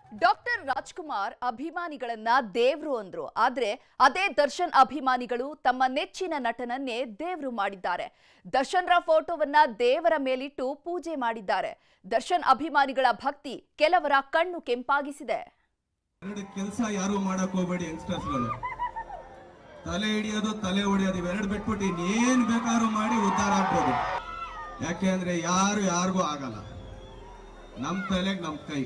doctor Rajkumar ಅಭಿಮಾನಿಗಳನ್ನ ದೇವ್ರು ಅಂದ್ರು ಆದ್ರೆ ಅದೇ ದರ್ಶನ್ ಅಭಿಮಾನಿಗಳು ತಮ್ಮ ನೆಚ್ಚಿನ ನಟನನ್ನೇ ದೇವ್ರು ಮಾಡಿದ್ದಾರೆ ದರ್ಶನ್ರ ಫೋಟೋವನ್ನ ದೇವರ ಮೇಲಿಟ್ಟು ಪೂಜೆ ಮಾಡಿದ್ದಾರೆ ದರ್ಶನ್ ಅಭಿಮಾನಿಗಳ ಭಕ್ತಿ ಕೆಲವರ ಕಣ್ಣು ಕೆಂಪಾಗಿಸಿದೆ ಎರಡು ಕೆಲಸ ಯಾರು ಮಾಡಕ್ ಹೋಗ್ಬೇಡಿ ಯಂಗ್ಸ್ಟರ್ಸ್ಗಳು ತಲೆ ಹಿಡಿಯೋದು ತಲೆ ಹೊಡಿಯೋದು ಇವೆರಡು ಬಿಟ್ಬಿಟ್ಟು ಇನ್ನೇನ್ ಬೇಕಾದ್ರೂ ಮಾಡಿ ಉದ್ಧಾರ ಆಗ್ಬೋದು ಯಾಕೆ ಅಂದ್ರೆ ಯಾರು ಯಾರಿಗೂ ಆಗಲ್ಲ ನಮ್ ತಲೆಗ್ ನಮ್ ಕೈ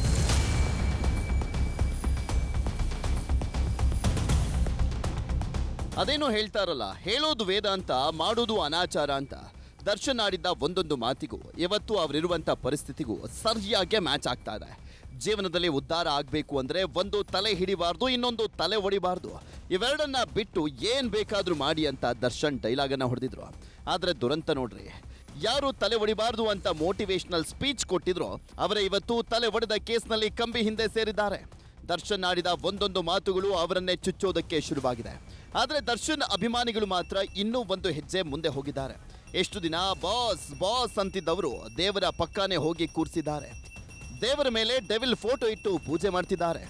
ಅದೇನೋ ಹೇಳ್ತಾರಲ್ಲ ಹೇಳೋದು ವೇದ ಅಂತ ಮಾಡೋದು ಅನಾಚಾರ ಅಂತ ದರ್ಶನ್ ಆಡಿದ್ದ ಒಂದೊಂದು ಮಾತಿಗೂ ಇವತ್ತು ಅವರಿರುವಂತ ಪರಿಸ್ಥಿತಿಗೂ ಸರಿಯಾಗಿ ಮ್ಯಾಚ್ ಆಗ್ತಾ ಇದೆ ಜೀವನದಲ್ಲಿ ಉದ್ಧಾರ ಆಗಬೇಕು ಅಂದ್ರೆ ಒಂದು ತಲೆ ಹಿಡಿಬಾರ್ದು ಇನ್ನೊಂದು ತಲೆ ಹೊಡಿಬಾರ್ದು ಇವೆರಡನ್ನ ಬಿಟ್ಟು ಏನ್ ಬೇಕಾದ್ರೂ ಮಾಡಿ ಅಂತ ದರ್ಶನ್ ಡೈಲಾಗನ್ನ ಹೊಡೆದಿದ್ರು ಆದ್ರೆ ದುರಂತ ನೋಡ್ರಿ ಯಾರು ತಲೆ ಹೊಡಿಬಾರ್ದು ಅಂತ ಮೋಟಿವೇಶನಲ್ ಸ್ಪೀಚ್ ಕೊಟ್ಟಿದ್ರು ಅವರೇ ಇವತ್ತು ತಲೆ ಹೊಡೆದ ಕೇಸ್ನಲ್ಲಿ ಕಂಬಿ ಹಿಂದೆ ಸೇರಿದ್ದಾರೆ ದರ್ಶನ್ ಆಡಿದ ಒಂದೊಂದು ಮಾತುಗಳು ಅವರನ್ನೇ ಚುಚ್ಚೋದಕ್ಕೆ ಶುರುವಾಗಿದೆ ಆದರೆ ದರ್ಶನ್ ಅಭಿಮಾನಿಗಳು ಮಾತ್ರ ಇನ್ನೂ ಒಂದು ಹೆಜ್ಜೆ ಮುಂದೆ ಹೋಗಿದ್ದಾರೆ ಎಷ್ಟು ದಿನ ಬಾಸ್ ಬಾಸ್ ಅಂತಿದ್ದವರು ದೇವರ ಪಕ್ಕಾನೇ ಹೋಗಿ ಕೂರಿಸಿದ್ದಾರೆ ದೇವರ ಮೇಲೆ ಡೆವಿಲ್ ಫೋಟೋ ಇಟ್ಟು ಪೂಜೆ ಮಾಡ್ತಿದ್ದಾರೆ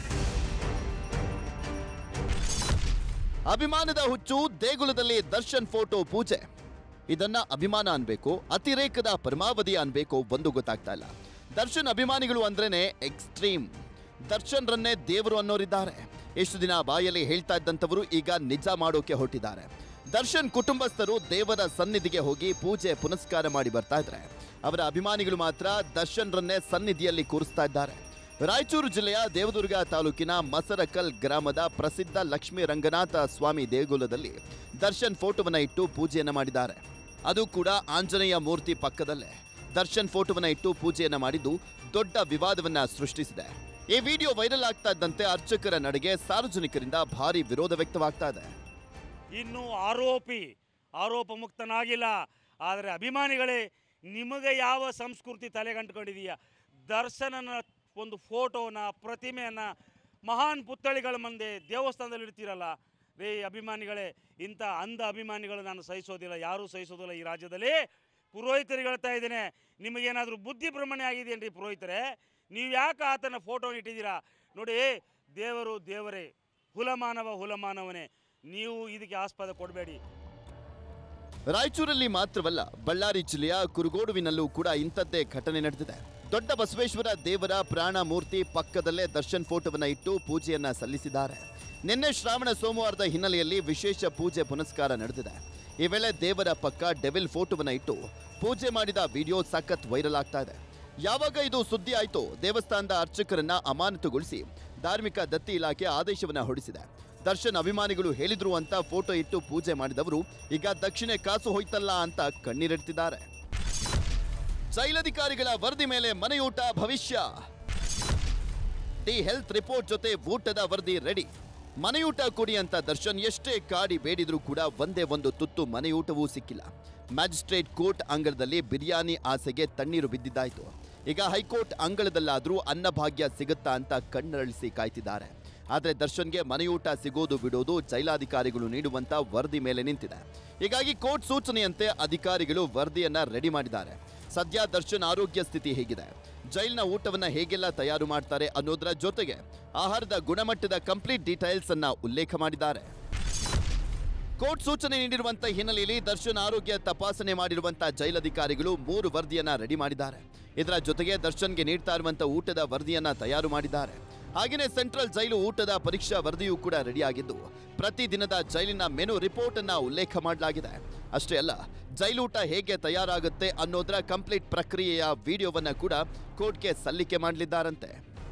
ಅಭಿಮಾನದ ಹುಚ್ಚು ದೇಗುಲದಲ್ಲಿ ದರ್ಶನ್ ಫೋಟೋ ಪೂಜೆ ಇದನ್ನ ಅಭಿಮಾನ ಅನ್ಬೇಕು ಅತಿರೇಕದ ಪರಮಾವಧಿ ಅನ್ಬೇಕು ಒಂದು ಗೊತ್ತಾಗ್ತಾ ಇಲ್ಲ ದರ್ಶನ್ ಅಭಿಮಾನಿಗಳು ಅಂದ್ರೇನೆ ಎಕ್ಸ್ಟ್ರೀಮ್ ದರ್ಶನ್ ರನ್ನೇ ದೇವರು ಅನ್ನೋರಿದ್ದಾರೆ ಎಷ್ಟು ದಿನ ಬಾಯಲ್ಲಿ ಹೇಳ್ತಾ ಇದ್ದಂಥವರು ಈಗ ನಿಜ ಮಾಡೋಕೆ ಹೊರಟಿದ್ದಾರೆ ದರ್ಶನ್ ಕುಟುಂಬಸ್ಥರು ದೇವರ ಸನ್ನಿಧಿಗೆ ಹೋಗಿ ಪೂಜೆ ಪುನಸ್ಕಾರ ಮಾಡಿ ಬರ್ತಾ ಇದ್ದಾರೆ ಅವರ ಅಭಿಮಾನಿಗಳು ಮಾತ್ರ ದರ್ಶನ್ ರನ್ನೇ ಸನ್ನಿಧಿಯಲ್ಲಿ ಕೂರಿಸ್ತಾ ಇದ್ದಾರೆ ರಾಯಚೂರು ಜಿಲ್ಲೆಯ ದೇವದುರ್ಗ ತಾಲೂಕಿನ ಮಸರಕಲ್ ಗ್ರಾಮದ ಪ್ರಸಿದ್ಧ ಲಕ್ಷ್ಮೀ ರಂಗನಾಥ ಸ್ವಾಮಿ ದೇಗುಲದಲ್ಲಿ ದರ್ಶನ್ ಫೋಟೋವನ್ನ ಇಟ್ಟು ಪೂಜೆಯನ್ನ ಮಾಡಿದ್ದಾರೆ ಅದು ಕೂಡ ಆಂಜನೇಯ ಮೂರ್ತಿ ಪಕ್ಕದಲ್ಲೇ ದರ್ಶನ್ ಫೋಟೋವನ್ನ ಇಟ್ಟು ಪೂಜೆಯನ್ನ ಮಾಡಿದ್ದು ದೊಡ್ಡ ವಿವಾದವನ್ನ ಸೃಷ್ಟಿಸಿದೆ ಈ ವಿಡಿಯೋ ವೈರಲ್ ಆಗ್ತಾ ಇದ್ದಂತೆ ಅರ್ಚಕರ ನಡೆಗೆ ಸಾರ್ವಜನಿಕರಿಂದ ಭಾರಿ ವಿರೋಧ ವ್ಯಕ್ತವಾಗ್ತಾ ಇದೆ ಇನ್ನು ಆರೋಪಿ ಆರೋಪ ಮುಕ್ತನಾಗಿಲ್ಲ ಆದರೆ ಅಭಿಮಾನಿಗಳೇ ನಿಮಗೆ ಯಾವ ಸಂಸ್ಕೃತಿ ತಲೆಗಂಟ್ಕೊಂಡಿದೆಯಾ ದರ್ಶನನ ಒಂದು ಫೋಟೋನ ಪ್ರತಿಮೆಯನ್ನು ಮಹಾನ್ ಪುತ್ಥಳಿಗಳ ಮುಂದೆ ದೇವಸ್ಥಾನದಲ್ಲಿ ಇಡ್ತೀರಲ್ಲ ರೇ ಅಭಿಮಾನಿಗಳೇ ಇಂಥ ಅಂಧ ಅಭಿಮಾನಿಗಳು ನಾನು ಸಹಿಸೋದಿಲ್ಲ ಯಾರೂ ಸಹಿಸೋದಿಲ್ಲ ಈ ರಾಜ್ಯದಲ್ಲಿ ಪುರೋಹಿತರಿಗೆ ಹೇಳ್ತಾ ಇದ್ದೇನೆ ನಿಮಗೇನಾದರೂ ಬುದ್ಧಿ ಭ್ರಮಣೆ ಆಗಿದೆಯೇನ್ರಿ ಪುರೋಹಿತರೆ ನೀವು ಯಾಕೆ ಆತನ ಫೋಟೋ ಇಟ್ಟಿದ್ದೀರಾ ನೋಡಿ ದೇವರು ದೇವರೇ ಹುಲಮಾನವ ಹುಲಮಾನವನೇ ನೀವು ಇದಕ್ಕೆ ಆಸ್ಪದ ಕೊಡಬೇಡಿ ರಾಯಚೂರಲ್ಲಿ ಮಾತ್ರವಲ್ಲ ಬಳ್ಳಾರಿ ಜಿಲ್ಲೆಯ ಕುರುಗೋಡುವಿನಲ್ಲೂ ಕೂಡ ಇಂಥದ್ದೇ ಘಟನೆ ನಡೆದಿದೆ ದೊಡ್ಡ ಬಸವೇಶ್ವರ ದೇವರ ಪ್ರಾಣ ಮೂರ್ತಿ ಪಕ್ಕದಲ್ಲೇ ದರ್ಶನ್ ಫೋಟೋವನ್ನ ಇಟ್ಟು ಪೂಜೆಯನ್ನ ಸಲ್ಲಿಸಿದ್ದಾರೆ ನಿನ್ನೆ ಶ್ರಾವಣ ಸೋಮವಾರದ ಹಿನ್ನೆಲೆಯಲ್ಲಿ ವಿಶೇಷ ಪೂಜೆ ಪುನಸ್ಕಾರ ನಡೆದಿದೆ ಈ ವೇಳೆ ದೇವರ ಪಕ್ಕ ಡೆವಿಲ್ ಫೋಟೋವನ್ನ ಇಟ್ಟು ಪೂಜೆ ಮಾಡಿದ ವಿಡಿಯೋ ಸಖತ್ ವೈರಲ್ ಆಗ್ತಾ ಇದೆ ಯಾವಾಗ ಇದು ಸುದ್ದಿ ಆಯ್ತೋ ದೇವಸ್ಥಾನದ ಅರ್ಚಕರನ್ನ ಅಮಾನತುಗೊಳಿಸಿ ಧಾರ್ಮಿಕ ದತ್ತಿ ಇಲಾಖೆ ಆದೇಶವನ್ನ ಹೊರಡಿಸಿದೆ ದರ್ಶನ್ ಅಭಿಮಾನಿಗಳು ಹೇಳಿದ್ರು ಅಂತ ಫೋಟೋ ಇಟ್ಟು ಪೂಜೆ ಮಾಡಿದವರು ಈಗ ದಕ್ಷಿಣೆ ಕಾಸು ಹೋಯ್ತಲ್ಲ ಅಂತ ಕಣ್ಣೀರಿಡ್ತಿದ್ದಾರೆ ಜೈಲಧಿಕಾರಿಗಳ ವರದಿ ಮೇಲೆ ಮನೆಯೂಟ ಭವಿಷ್ಯ ಡಿ ಹೆಲ್ತ್ ರಿಪೋರ್ಟ್ ಜೊತೆ ಊಟದ ವರದಿ ರೆಡಿ ಮನೆಯೂಟ ಕೊಡಿ ಅಂತ ದರ್ಶನ್ ಎಷ್ಟೇ ಕಾಡಿ ಬೇಡಿದ್ರೂ ಕೂಡ ಒಂದೇ ಒಂದು ತುತ್ತು ಮನೆಯೂಟವೂ ಸಿಕ್ಕಿಲ್ಲ ಮ್ಯಾಜಿಸ್ಟ್ರೇಟ್ ಕೋರ್ಟ್ ಅಂಗಳದಲ್ಲಿ ಬಿರಿಯಾನಿ ಆಸೆಗೆ ತಣ್ಣೀರು ಬಿದ್ದಿದ್ದಾಯ್ತು ಈಗ ಹೈಕೋರ್ಟ್ ಅಂಗಳದಲ್ಲಾದ್ರೂ ಅನ್ನಭಾಗ್ಯ ಸಿಗುತ್ತಾ ಅಂತ ಕಣ್ಣರಳಿಸಿ ಕಾಯ್ತಿದ್ದಾರೆ ಆದರೆ ದರ್ಶನ್ಗೆ ಮನೆಯೂಟ ಸಿಗೋದು ಬಿಡೋದು ಜೈಲಾಧಿಕಾರಿಗಳು ನೀಡುವಂತ ವರದಿ ಮೇಲೆ ನಿಂತಿದೆ ಹೀಗಾಗಿ ಕೋರ್ಟ್ ಸೂಚನೆಯಂತೆ ಅಧಿಕಾರಿಗಳು ವರದಿಯನ್ನ ರೆಡಿ ಮಾಡಿದ್ದಾರೆ ಸದ್ಯ ದರ್ಶನ್ ಆರೋಗ್ಯ ಸ್ಥಿತಿ ಹೇಗಿದೆ ಜೈಲ್ನ ಊಟವನ್ನ ಹೇಗೆಲ್ಲ ತಯಾರು ಮಾಡ್ತಾರೆ ಅನ್ನೋದರ ಜೊತೆಗೆ ಆಹಾರದ ಗುಣಮಟ್ಟದ ಕಂಪ್ಲೀಟ್ ಡೀಟೇಲ್ಸ್ ಅನ್ನ ಉಲ್ಲೇಖ ಮಾಡಿದ್ದಾರೆ ಕೋರ್ಟ್ ಸೂಚನೆ ನೀಡಿರುವಂತ ಹಿನ್ನೆಲೆಯಲ್ಲಿ ದರ್ಶನ್ ಆರೋಗ್ಯ ತಪಾಸಣೆ ಮಾಡಿರುವಂತ ಜೈಲಧಿಕಾರಿಗಳು ಮೂರು ವರದಿಯನ್ನ ರೆಡಿ ಮಾಡಿದ್ದಾರೆ ಇದರ ಜೊತೆಗೆ ದರ್ಶನ್ಗೆ ನೀಡ್ತಾ ಇರುವಂತ ಊಟದ ವರದಿಯನ್ನ ತಯಾರು ಮಾಡಿದ್ದಾರೆ ಹಾಗೆಯೇ ಸೆಂಟ್ರಲ್ ಜೈಲು ಊಟದ ಪರೀಕ್ಷಾ ವರದಿಯೂ ಕೂಡ ರೆಡಿಯಾಗಿದ್ದು ಪ್ರತಿದಿನದ ಜೈಲಿನ ಮೆನು ರಿಪೋರ್ಟ್ ಅನ್ನ ಉಲ್ಲೇಖ ಮಾಡಲಾಗಿದೆ ಅಷ್ಟೇ ಅಲ್ಲ ಜೈಲೂಟ ಹೇಗೆ ತಯಾರಾಗುತ್ತೆ ಅನ್ನೋದರ ಕಂಪ್ಲೀಟ್ ಪ್ರಕ್ರಿಯೆಯ ವಿಡಿಯೋವನ್ನ ಕೂಡ ಕೋರ್ಟ್ಗೆ ಸಲ್ಲಿಕೆ ಮಾಡಲಿದ್ದಾರಂತೆ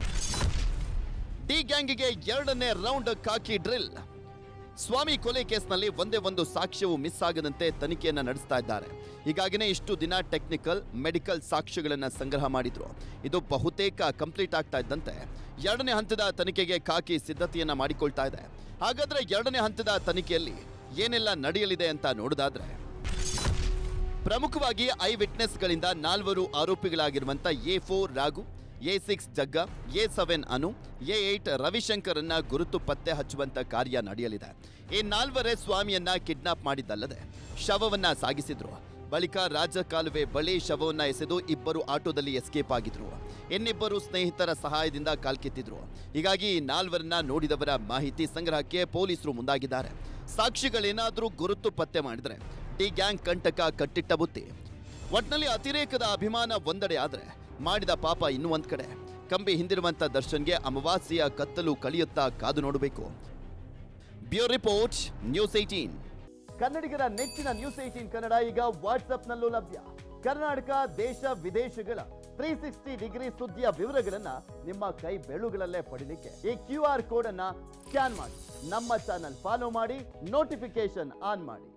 ಡಿ ಗ್ಯಾಂಗಿಗೆ ಎರಡನೇ ರೌಂಡ್ ಕಾಕಿ ಡ್ರಿಲ್ ಸ್ವಾಮಿ ಕೊಲೆ ಕೇಸ್ನಲ್ಲಿ ಒಂದೇ ಒಂದು ಸಾಕ್ಷ್ಯವು ಮಿಸ್ ಆಗದಂತೆ ತನಿಖೆಯನ್ನ ನಡೆಸ್ತಾ ಇದ್ದಾರೆ ಹೀಗಾಗಿನೇ ಇಷ್ಟು ದಿನ ಟೆಕ್ನಿಕಲ್ ಮೆಡಿಕಲ್ ಸಾಕ್ಷ್ಯಗಳನ್ನ ಸಂಗ್ರಹ ಮಾಡಿದ್ರು ಇದು ಬಹುತೇಕ ಕಂಪ್ಲೀಟ್ ಆಗ್ತಾ ಇದ್ದಂತೆ ಎರಡನೇ ಹಂತದ ತನಿಖೆಗೆ ಕಾಕಿ ಸಿದ್ಧತೆಯನ್ನ ಮಾಡಿಕೊಳ್ತಾ ಇದೆ ಹಾಗಾದ್ರೆ ಎರಡನೇ ಹಂತದ ತನಿಖೆಯಲ್ಲಿ ಏನೆಲ್ಲ ನಡೆಯಲಿದೆ ಅಂತ ನೋಡೋದಾದ್ರೆ ಪ್ರಮುಖವಾಗಿ ಐ ವಿಟ್ನೆಸ್ಗಳಿಂದ ನಾಲ್ವರು ಆರೋಪಿಗಳಾಗಿರುವಂತ A four Raghu A six Jagga A seven Anu A eight ರವಿಶಂಕರನ್ನ ಗುರುತು ಪತ್ತೆ ಹಚ್ಚುವಂತ ಕಾರ್ಯ ನಡೆಯಲಿದೆ ಈ ನಾಲ್ವರೇ ಸ್ವಾಮಿಯನ್ನ ಕಿಡ್ನಾಪ್ ಮಾಡಿದ್ದಲ್ಲದೆ ಶವವನ್ನ ಸಾಗಿಸಿದ್ರು ಬಳಿಕ ರಾಜಕಾಲುವೆ ಬಳಿ ಶವವನ್ನ ಎಸೆದು ಇಬ್ಬರು ಆಟೋದಲ್ಲಿ ಎಸ್ಕೇಪ್ ಆಗಿದ್ರು ಇನ್ನಿಬ್ಬರು ಸ್ನೇಹಿತರ ಸಹಾಯದಿಂದ ಕಾಲ್ಕಿತ್ತಿದ್ರು ಹೀಗಾಗಿ ಈ ನಾಲ್ವರನ್ನ ನೋಡಿದವರ ಮಾಹಿತಿ ಸಂಗ್ರಹಕ್ಕೆ ಪೊಲೀಸರು ಮುಂದಾಗಿದ್ದಾರೆ ಸಾಕ್ಷಿಗಳೇನಾದ್ರೂ ಗುರುತು ಪತ್ತೆ ಮಾಡಿದ್ರೆ ಡಿ ಗ್ಯಾಂಗ್ ಕಂಟಕ ಕಟ್ಟಿಟ್ಟ ಬುತ್ತಿ ಒಟ್ನಲ್ಲಿ ಅತಿರೇಕದ ಅಭಿಮಾನ ಒಂದೆಡೆ ಆದ್ರೆ ಮಾಡಿದ ಪಾಪ ಇನ್ನೂ ಒಂದ್ ಕಡೆ ಕಂಬಿ ಹಿಂದಿರುವಂತ ದರ್ಶನ್ಗೆ ಅಮಾವಾಸ್ಯೆಯ ಕತ್ತಲು ಕಳಿಯುತ್ತಾ ಕಾದು ನೋಡಬೇಕು ಬ್ಯೂರೋ ರಿಪೋರ್ಟ್ ನ್ಯೂಸ್ ಏಟೀನ್ ಕನ್ನಡಿಗರ ನೆಚ್ಚಿನ ನ್ಯೂಸ್ ಏಟೀನ್ ಕನ್ನಡ ಈಗ ವಾಟ್ಸ್ಆಪ್ನಲ್ಲೂ ಲಭ್ಯ ಕರ್ನಾಟಕ ದೇಶ ವಿದೇಶಗಳ ತ್ರೀ ಸಿಕ್ಸ್ಟಿ ಡಿಗ್ರಿ ಸುದ್ದಿಯ ವಿವರಗಳನ್ನ ನಿಮ್ಮ ಕೈ ಬೆಳುಗಳಲ್ಲೇ ಪಡಿಲಿಕ್ಕೆ ಈ ಕ್ಯೂ ಆರ್ ಕೋಡ್ ಅನ್ನ ಸ್ಕ್ಯಾನ್ ಮಾಡಿ ನಮ್ಮ ಚಾನಲ್ ಫಾಲೋ ಮಾಡಿ ನೋಟಿಫಿಕೇಶನ್ ಆನ್ ಮಾಡಿ